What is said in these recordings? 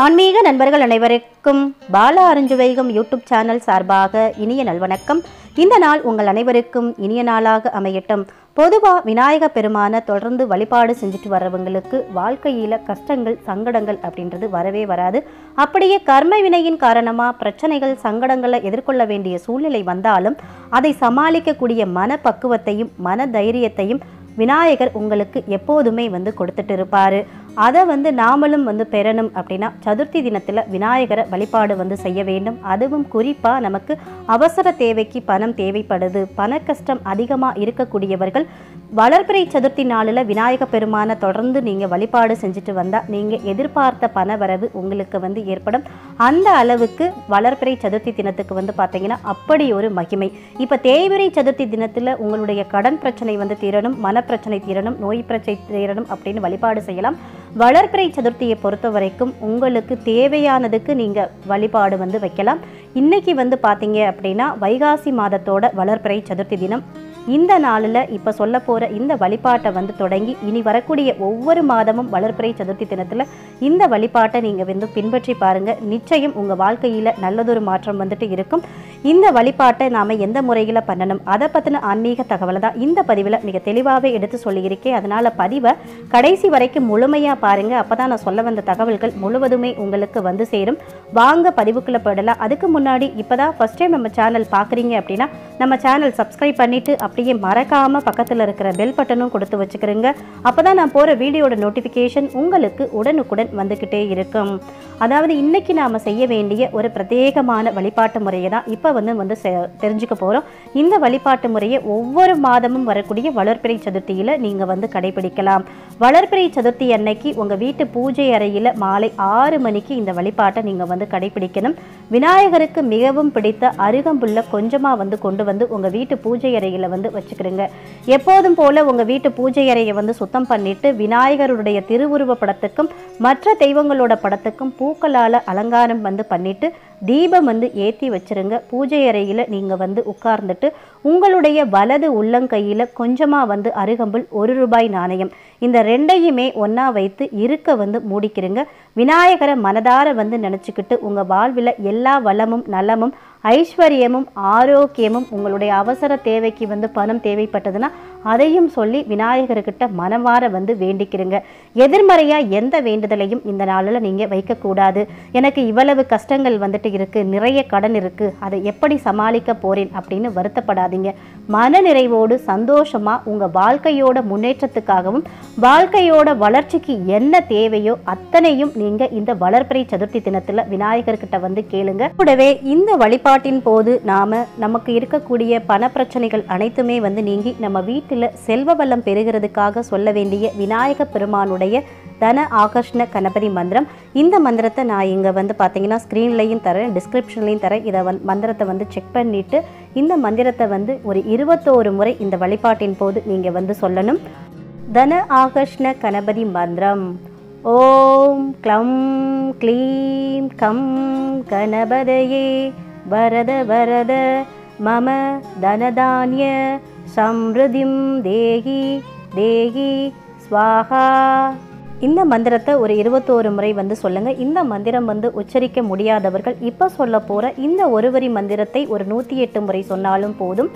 ஆன்மீக நண்பர்கள் அனைவருக்கும் பாலா அருஞ்சுவைகம் யூடியூப் சேனல் சார்பாக இனிய நல்வணக்கம் இந்த நாள் உங்கள் அனைவருக்கும் இனிய நாளாக அமையட்டும் பொதுவாக விநாயக பெருமான தொடர்ந்து வழிபாடு செஞ்சுட்டு வர்றவங்களுக்கு வாழ்க்கையில் கஷ்டங்கள் சங்கடங்கள் அப்படின்றது வரவே வராது அப்படியே கர்ம வினையின் காரணமாக பிரச்சனைகள் சங்கடங்களை எதிர்கொள்ள வேண்டிய சூழ்நிலை வந்தாலும் அதை சமாளிக்கக்கூடிய மனப்பக்குவத்தையும் மன தைரியத்தையும் விநாயகர் உங்களுக்கு எப்போதுமே வந்து கொடுத்துட்டு இருப்பாரு அதை வந்து நாமளும் வந்து பெறணும் அப்படின்னா சதுர்த்தி தினத்தில் விநாயகரை வழிபாடு வந்து செய்ய வேண்டும் அதுவும் குறிப்பாக நமக்கு அவசர தேவைக்கு பணம் தேவைப்படுது பண கஷ்டம் அதிகமாக இருக்கக்கூடியவர்கள் வளர்பிறை சதுர்த்தி நாளில் விநாயக பெருமானை தொடர்ந்து நீங்கள் வழிபாடு செஞ்சுட்டு வந்தால் நீங்கள் எதிர்பார்த்த பண வரவு உங்களுக்கு வந்து ஏற்படும் அந்த அளவுக்கு வளர்பிறை சதுர்த்தி தினத்துக்கு வந்து பார்த்தீங்கன்னா அப்படி ஒரு மகிமை இப்போ தேய்பிறை சதுர்த்தி தினத்தில் உங்களுடைய கடன் பிரச்சனை வந்து தீரணும் மனப்பிரச்சனை தீரணும் நோய் பிரச்சனை தீரணும் அப்படின்னு வழிபாடு செய்யலாம் வளர்பிறை சதுர்த்தியை பொறுத்த வரைக்கும் உங்களுக்கு தேவையானதுக்கு நீங்கள் வழிபாடு வந்து வைக்கலாம் இன்னைக்கு வந்து பார்த்தீங்க அப்படின்னா வைகாசி மாதத்தோட வளர்பிறை சதுர்த்தி தினம் இந்த நாளில் இப்போ சொல்ல போகிற இந்த வழிபாட்டை வந்து தொடங்கி இனி வரக்கூடிய ஒவ்வொரு மாதமும் வளர்பிறை சதுர்த்தி தினத்தில் இந்த வழிபாட்டை நீங்கள் வந்து பின்பற்றி பாருங்கள் நிச்சயம் உங்கள் வாழ்க்கையில் நல்லதொரு மாற்றம் வந்துட்டு இருக்கும் இந்த வழிபாட்டை நாம் எந்த முறையில் பண்ணணும் அதை பற்றின ஆன்மீக தகவலை தான் இந்த பதிவில் மிக தெளிவாகவே எடுத்து சொல்லியிருக்கேன் அதனால் பதிவை கடைசி வரைக்கும் முழுமையாக பாருங்கள் அப்போ தான் நான் சொல்ல வந்த தகவல்கள் முழுவதுமே உங்களுக்கு வந்து சேரும் வாங்க பதிவுக்குள்ளே போயிடலாம் அதுக்கு முன்னாடி இப்போ தான் ஃபஸ்ட் டைம் நம்ம சேனல் பார்க்குறீங்க அப்படின்னா நம்ம சேனல் சப்ஸ்கிரைப் பண்ணிவிட்டு அப்படியே மறக்காமல் பக்கத்தில் இருக்கிற பெல் பட்டனும் கொடுத்து வச்சுக்கிறேங்க அப்போ தான் நான் போகிற வீடியோட நோட்டிஃபிகேஷன் உங்களுக்கு உடனுக்குடன் வந்துக்கிட்டே இருக்கும் அதாவது இன்னைக்கு நாம் செய்ய வேண்டிய ஒரு பிரத்யேகமான வழிபாட்டு முறையை தான் இப்போ வந்து வந்து செ- தெரிஞ்சுக்க போகிறோம் இந்த வழிபாட்டு முறையை ஒவ்வொரு மாதமும் வரக்கூடிய வளர்பிறை சதுர்த்தியில் நீங்கள் வந்து கடைபிடிக்கலாம் வளர்பிறை சதுர்த்தி அன்னைக்கு உங்கள் வீட்டு பூஜை அறையில் மாலை ஆறு மணிக்கு இந்த வழிபாட்டை நீங்கள் வந்து கடைபிடிக்கணும் விநாயகருக்கு மிகவும் பிடித்த அருகம்புல்ல கொஞ்சமாக வந்து கொண்டு வந்து உங்கள் வீட்டு பூஜை அறையில் வந்து வச்சுக்கிறீங்க எப்போதும் போல உங்கள் வீட்டு பூஜை அறையை வந்து சுத்தம் பண்ணிட்டு விநாயகருடைய திருவுருவ படத்துக்கும் மற்ற தெய்வங்களோட படத்துக்கும் பூக்களால் அலங்காரம் வந்து பண்ணிட்டு தீபம் வந்து ஏற்றி வச்சிருங்க பூஜை அறையில் நீங்கள் வந்து உட்கார்ந்துட்டு உங்களுடைய வலது உள்ளங்கையில் கொஞ்சமாக வந்து அருகம்புல் ஒரு ரூபாய் நாணயம் இந்த ரெண்டையுமே ஒன்றா வைத்து இருக்க வந்து மூடிக்கிறங்க விநாயகரை மனதார வந்து நினச்சிக்கிட்டு உங்கள் வாழ்வில் எல்லா வளமும் நலமும் ஐஸ்வர்யமும் ஆரோக்கியமும் உங்களுடைய அவசர தேவைக்கு வந்து பணம் தேவைப்பட்டதுன்னா அதையும் சொல்லி விநாயகர்கிட்ட மனமாற வந்து வேண்டிக்கிறங்க எதிர்மறையாக எந்த வேண்டுதலையும் இந்த நாளில் நீங்கள் வைக்கக்கூடாது எனக்கு இவ்வளவு கஷ்டங்கள் வந்துட்டு இருக்குது நிறைய கடன் இருக்குது அதை எப்படி சமாளிக்க போகிறேன் அப்படின்னு வருத்தப்படாதீங்க மன நிறைவோடு சந்தோஷமாக உங்கள் வாழ்க்கையோட முன்னேற்றத்துக்காகவும் வாழ்க்கையோட வளர்ச்சிக்கு என்ன தேவையோ அத்தனையும் நீங்கள் இந்த வளர்பிறை சதுர்த்தி தினத்தில் விநாயகர்கிட்ட வந்து கேளுங்க கூடவே இந்த வழிபாட்டின் போது நாம நமக்கு இருக்கக்கூடிய பண பிரச்சனைகள் அனைத்துமே வந்து நீங்கி நம்ம வீட்டில் செல்வ வளம் பெறுகிறதுக்காக சொல்ல வேண்டிய விநாயக பெருமானுடைய தன ஆகர்ஷ்ண கணபதி மந்திரம் இந்த மந்திரத்தை நான் இங்கே வந்து பார்த்தீங்கன்னா ஸ்க்ரீன்லையும் தரேன் டிஸ்கிரிப்ஷன்லையும் தரேன் இதை வந்து மந்திரத்தை வந்து செக் பண்ணிவிட்டு இந்த மந்திரத்தை வந்து ஒரு இருபத்தோரு முறை இந்த வழிபாட்டின் போது நீங்கள் வந்து சொல்லணும் தன ஆகர்ஷ்ண கணபதி மந்திரம் ஓம் க்ளம் க்ளீம் கம் கணபதயே வரத வரத மம தனதானிய சம்ருதிம் தேகி தேகி ஸ்வாஹா இந்த மந்திரத்தை ஒரு இருபத்தோரு முறை வந்து சொல்லுங்க இந்த மந்திரம் வந்து உச்சரிக்க முடியாதவர்கள் இப்போ சொல்ல போற இந்த ஒரு வரி மந்திரத்தை ஒரு நூற்றி எட்டு முறை சொன்னாலும் போதும்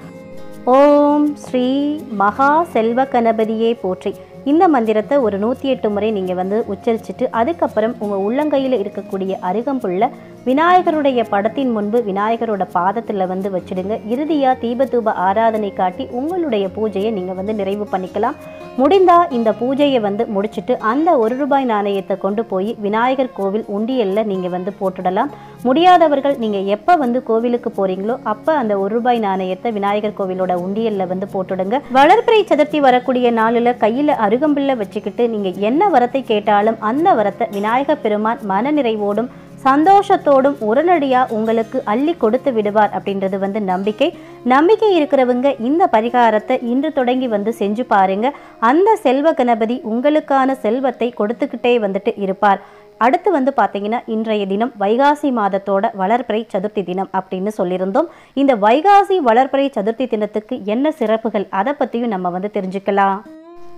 ஓம் ஸ்ரீ மகா செல்வ கணபதியே போற்றி இந்த மந்திரத்தை ஒரு நூற்றி எட்டு முறை நீங்கள் வந்து உச்சரிச்சுட்டு அதுக்கப்புறம் உங்கள் உள்ளங்கையில் இருக்கக்கூடிய அருகம்புல்ல விநாயகருடைய படத்தின் முன்பு விநாயகரோட பாதத்தில் வந்து வச்சிடுங்க இறுதியாக தீபதூப ஆராதனை காட்டி உங்களுடைய பூஜையை நீங்கள் வந்து நிறைவு பண்ணிக்கலாம் முடிந்தா இந்த பூஜையை வந்து முடிச்சிட்டு அந்த ஒரு ரூபாய் நாணயத்தை கொண்டு போய் விநாயகர் கோவில் உண்டியல்ல நீங்கள் வந்து போட்டுடலாம் முடியாதவர்கள் நீங்கள் எப்போ வந்து கோவிலுக்கு போறீங்களோ அப்போ அந்த ஒரு ரூபாய் நாணயத்தை விநாயகர் கோவிலோட உண்டியல்ல வந்து போட்டுடுங்க வளர்பிறை சதுர்த்தி வரக்கூடிய நாளில் கையில் அருகம்புல்ல வச்சுக்கிட்டு நீங்கள் என்ன வரத்தை கேட்டாலும் அந்த வரத்தை விநாயகர் பெருமான் மனநிறைவோடும் சந்தோஷத்தோடும் உடனடியாக உங்களுக்கு அள்ளி கொடுத்து விடுவார் அப்படின்றது வந்து நம்பிக்கை நம்பிக்கை இருக்கிறவங்க இந்த பரிகாரத்தை இன்று தொடங்கி வந்து செஞ்சு பாருங்க அந்த செல்வ கணபதி உங்களுக்கான செல்வத்தை கொடுத்துக்கிட்டே வந்துட்டு இருப்பார் அடுத்து வந்து பார்த்தீங்கன்னா இன்றைய தினம் வைகாசி மாதத்தோட வளர்பிறை சதுர்த்தி தினம் அப்படின்னு சொல்லியிருந்தோம் இந்த வைகாசி வளர்பிறை சதுர்த்தி தினத்துக்கு என்ன சிறப்புகள் அதை பற்றியும் நம்ம வந்து தெரிஞ்சுக்கலாம்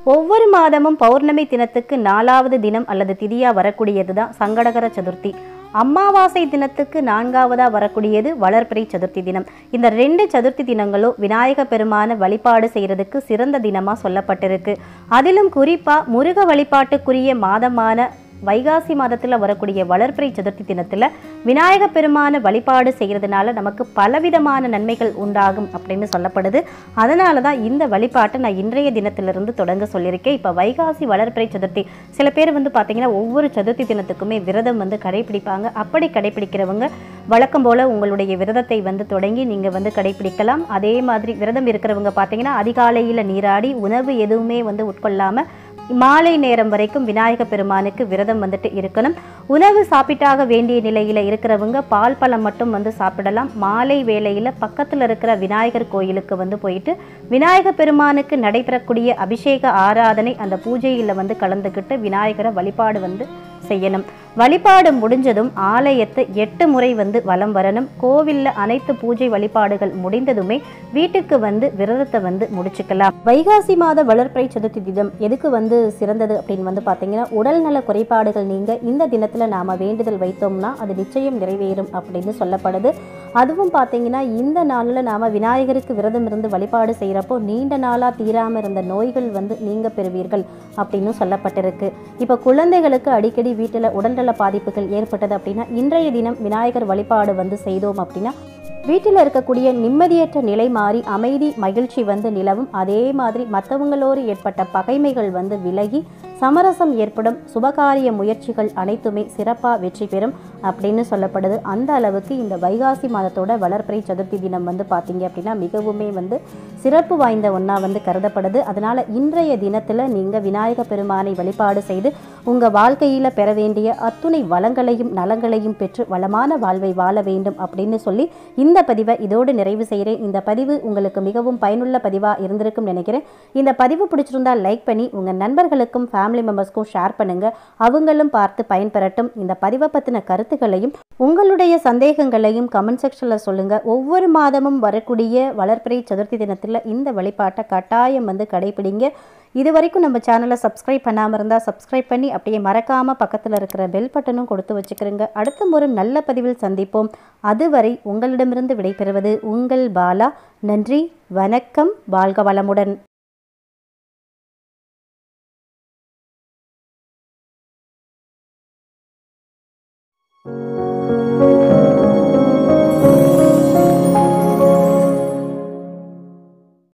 ஒவ்வொரு மாதமும் பௌர்ணமி தினத்துக்கு நாலாவது தினம் அல்லது திதியா வரக்கூடியது தான் சங்கடகர சதுர்த்தி அமாவாசை தினத்துக்கு நான்காவதா வரக்கூடியது வளர்பிறை சதுர்த்தி தினம் இந்த ரெண்டு சதுர்த்தி தினங்களும் விநாயக பெருமான வழிபாடு செய்யறதுக்கு சிறந்த தினமா சொல்லப்பட்டிருக்கு அதிலும் குறிப்பா முருக வழிபாட்டுக்குரிய மாதமான வைகாசி மாதத்தில் வரக்கூடிய வளர்பிறை சதுர்த்தி தினத்தில் விநாயக பெருமான வழிபாடு செய்கிறதுனால நமக்கு பலவிதமான நன்மைகள் உண்டாகும் அப்படின்னு சொல்லப்படுது அதனால தான் இந்த வழிபாட்டை நான் இன்றைய தினத்திலிருந்து தொடங்க சொல்லியிருக்கேன் இப்போ வைகாசி வளர்பிறை சதுர்த்தி சில பேர் வந்து பார்த்தீங்கன்னா ஒவ்வொரு சதுர்த்தி தினத்துக்குமே விரதம் வந்து கடைபிடிப்பாங்க அப்படி கடைபிடிக்கிறவங்க வழக்கம் போல் உங்களுடைய விரதத்தை வந்து தொடங்கி நீங்கள் வந்து கடைபிடிக்கலாம் அதே மாதிரி விரதம் இருக்கிறவங்க பார்த்தீங்கன்னா அதிகாலையில் நீராடி உணவு எதுவுமே வந்து உட்கொள்ளாமல் மாலை நேரம் வரைக்கும் விநாயக பெருமானுக்கு விரதம் வந்துட்டு இருக்கணும் உணவு சாப்பிட்டாக வேண்டிய நிலையில் இருக்கிறவங்க பால் பழம் மட்டும் வந்து சாப்பிடலாம் மாலை வேளையில் பக்கத்தில் இருக்கிற விநாயகர் கோயிலுக்கு வந்து போயிட்டு விநாயக பெருமானுக்கு நடைபெறக்கூடிய அபிஷேக ஆராதனை அந்த பூஜையில் வந்து கலந்துக்கிட்டு விநாயகரை வழிபாடு வந்து செய்யணும் வழிபாடு முடிஞ்சதும் ஆலயத்தை எட்டு முறை வந்து வலம் வரணும் கோவில்ல அனைத்து பூஜை வழிபாடுகள் முடிந்ததுமே வீட்டுக்கு வந்து விரதத்தை வந்து முடிச்சுக்கலாம் வைகாசி மாத வளர்ப்பிறை சதுர்த்தி தினம் எதுக்கு வந்து சிறந்தது அப்படின்னு வந்து பார்த்தீங்கன்னா உடல்நல குறைபாடுகள் நீங்க இந்த தினத்துல நாம வேண்டுதல் வைத்தோம்னா அது நிச்சயம் நிறைவேறும் அப்படின்னு சொல்லப்படுது அதுவும் பார்த்தீங்கன்னா இந்த நாளில் நாம விநாயகருக்கு விரதம் இருந்து வழிபாடு செய்கிறப்போ நீண்ட நாளா தீராம இருந்த நோய்கள் வந்து நீங்க பெறுவீர்கள் அப்படின்னு சொல்லப்பட்டிருக்கு இப்போ குழந்தைகளுக்கு அடிக்கடி வீட்டில் உடல்நல பாதிப்புகள் ஏற்பட்டது அப்படின்னா இன்றைய தினம் விநாயகர் வழிபாடு வந்து செய்தோம் அப்படின்னா வீட்டில் இருக்கக்கூடிய நிம்மதியற்ற நிலை மாறி அமைதி மகிழ்ச்சி வந்து நிலவும் அதே மாதிரி மற்றவங்களோடு ஏற்பட்ட பகைமைகள் வந்து விலகி சமரசம் ஏற்படும் சுபகாரிய முயற்சிகள் அனைத்துமே சிறப்பாக வெற்றி பெறும் அப்படின்னு சொல்லப்படுது அந்த அளவுக்கு இந்த வைகாசி மாதத்தோட வளர்ப்பிறை சதுர்த்தி தினம் வந்து பார்த்தீங்க அப்படின்னா மிகவுமே வந்து சிறப்பு வாய்ந்த ஒன்றா வந்து கருதப்படுது அதனால் இன்றைய தினத்தில் நீங்கள் விநாயக பெருமானை வழிபாடு செய்து உங்கள் வாழ்க்கையில் பெற வேண்டிய அத்துணை வளங்களையும் நலங்களையும் பெற்று வளமான வாழ்வை வாழ வேண்டும் அப்படின்னு சொல்லி இந்த பதிவை இதோடு நிறைவு செய்கிறேன் இந்த பதிவு உங்களுக்கு மிகவும் பயனுள்ள பதிவாக இருந்திருக்கும் நினைக்கிறேன் இந்த பதிவு பிடிச்சிருந்தா லைக் பண்ணி உங்கள் நண்பர்களுக்கும் ஃபேமிலி மெம்பர்ஸ்க்கும் ஷேர் பண்ணுங்க அவங்களும் பார்த்து பயன்பெறட்டும் இந்த பதிவை பற்றின கருத்துக்களையும் உங்களுடைய சந்தேகங்களையும் கமெண்ட் செக்ஷனில் சொல்லுங்கள் ஒவ்வொரு மாதமும் வரக்கூடிய வளர்ப்பிறை சதுர்த்தி தினத்தில் இந்த வழிபாட்டை கட்டாயம் வந்து கடைபிடிங்க இது வரைக்கும் நம்ம சேனலை சப்ஸ்கிரைப் பண்ணாமல் இருந்தால் சப்ஸ்கிரைப் பண்ணி அப்படியே மறக்காமல் பக்கத்தில் இருக்கிற பெல் பட்டனும் கொடுத்து வச்சுக்கிறேங்க அடுத்த ஒரு நல்ல பதிவில் சந்திப்போம் அதுவரை உங்களிடமிருந்து விடைபெறுவது உங்கள் பாலா நன்றி வணக்கம் வாழ்க வளமுடன்